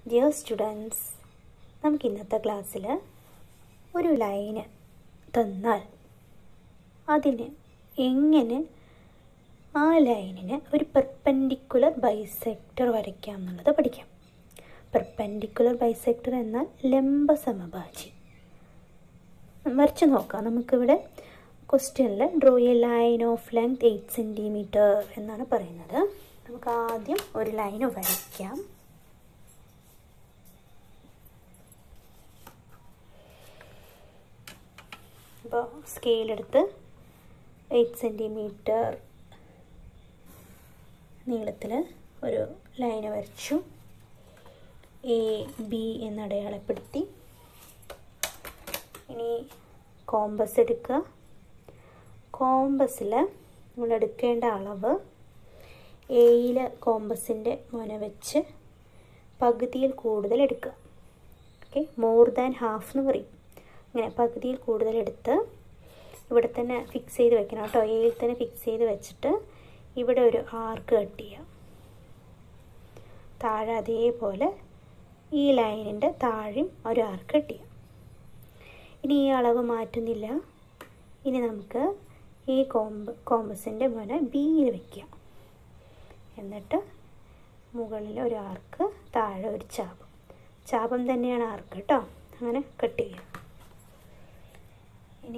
dear students നമുക്ക് ഇന്നത്തെ ക്ലാസ്സിൽ ഒരു ലൈന് തന്നാൽ അതിന് എങ്ങനെ ആ ലൈനിന് ഒരു പെർപെൻഡിക്കുലർ ബൈസെക്ടർ വരയ്ക്കാം എന്നുള്ളത് പഠിക്കാം പെർപെൻഡിക്കുലർ ബൈസെക്ടർ എന്നാൽ ലംബ സമഭാജി വരച്ച് നോക്കാം നമുക്കിവിടെ ക്വസ്റ്റ്യനിൽ draw a line of length eight centimetre എന്നാണ് പറയുന്നത് നമുക്ക് ആദ്യം ഒരു ലൈന് വരയ്ക്കാം അപ്പോൾ സ്കെയിലെടുത്ത് എയ്റ്റ് സെൻറ്റിമീറ്റർ നീളത്തിൽ ഒരു ലൈന് വരച്ചു എ ബി എന്ന് അടയാളപ്പെടുത്തി ഇനി കോമ്പസ് എടുക്കുക കോമ്പസിൽ നമ്മൾ എടുക്കേണ്ട അളവ് എയിൽ കോമ്പസിൻ്റെ മുന വെച്ച് പകുതിയിൽ കൂടുതൽ എടുക്കുക ഓക്കെ മോർ ദാൻ ഹാഫ് എന്ന് പറയും ഇങ്ങനെ പകുതിയിൽ കൂടുതൽ എടുത്ത് ഇവിടെ തന്നെ ഫിക്സ് ചെയ്ത് വെക്കണം കേട്ടോ എയിൽ തന്നെ ഫിക്സ് ചെയ്ത് വെച്ചിട്ട് ഇവിടെ ഒരു ആർക്ക് കട്ട് ചെയ്യാം താഴെ അതേപോലെ ഈ ലൈനിൻ്റെ താഴെയും ഒരു ആർക്ക് കട്ട് ചെയ്യാം ഇനി ഈ അളവ് മാറ്റുന്നില്ല ഇനി നമുക്ക് ഈ കോമ്പ് കോമ്പസിൻ്റെ മുന ബിയിൽ വയ്ക്കാം എന്നിട്ട് മുകളിൽ ഒരു ആർക്ക് താഴെ ഒരു ചാപം ചാപം തന്നെയാണ് ആർക്ക് കേട്ടോ അങ്ങനെ കട്ട് ചെയ്യാം ഇനി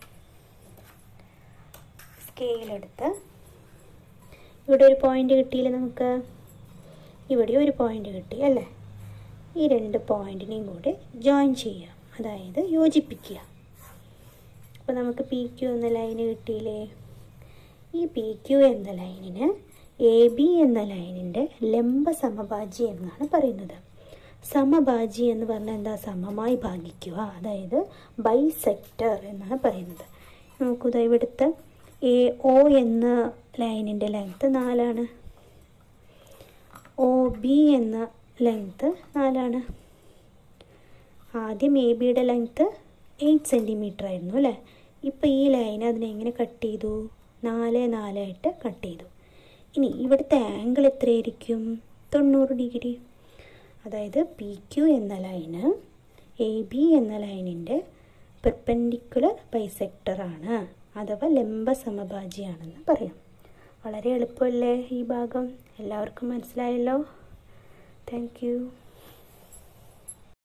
സ്കെയിലെടുത്ത് ഇവിടെ ഒരു പോയിന്റ് കിട്ടിയില്ല നമുക്ക് ഇവിടെ ഒരു പോയിന്റ് കിട്ടി അല്ലേ ഈ രണ്ട് പോയിന്റിനെയും കൂടി ജോയിൻ ചെയ്യാം അതായത് യോജിപ്പിക്കുക അപ്പോൾ നമുക്ക് പി ക്യു എന്ന ലൈന് കിട്ടിയില്ലേ ഈ പി ക്യു എന്ന ലൈനിന് എ ബി എന്ന ലൈനിൻ്റെ ലംബ സമഭാജി എന്നാണ് പറയുന്നത് സമഭാജി എന്ന് പറഞ്ഞാൽ എന്താ സമമായി ഭാഗിക്കുക അതായത് ബൈസെക്ടർ എന്നാണ് പറയുന്നത് നമുക്കിത് ഇവിടുത്തെ എ ഒ എന്ന ലൈനിൻ്റെ ലെങ്ത്ത് നാലാണ് ഒ ബി എന്ന ലെങ്ത്ത് നാലാണ് ആദ്യം എ ബിയുടെ ലെങ്ത്ത് എയ്റ്റ് സെൻറ്റിമീറ്റർ ആയിരുന്നു അല്ലേ ഇപ്പോൾ ഈ ലൈൻ അതിനെ എങ്ങനെ കട്ട് ചെയ്തു നാല് നാലായിട്ട് കട്ട് ചെയ്തു ഇനി ഇവിടുത്തെ ആംഗിൾ എത്രയായിരിക്കും തൊണ്ണൂറ് ഡിഗ്രി അതായത് പി ക്യു എന്ന ലൈന് എ ബി എന്ന ലൈനിൻ്റെ പെർപെൻഡിക്കുലർ ബൈസെക്ടറാണ് അഥവാ ലംബ സമഭാജിയാണെന്ന് പറയാം വളരെ എളുപ്പമല്ലേ ഈ ഭാഗം എല്ലാവർക്കും മനസ്സിലായല്ലോ താങ്ക്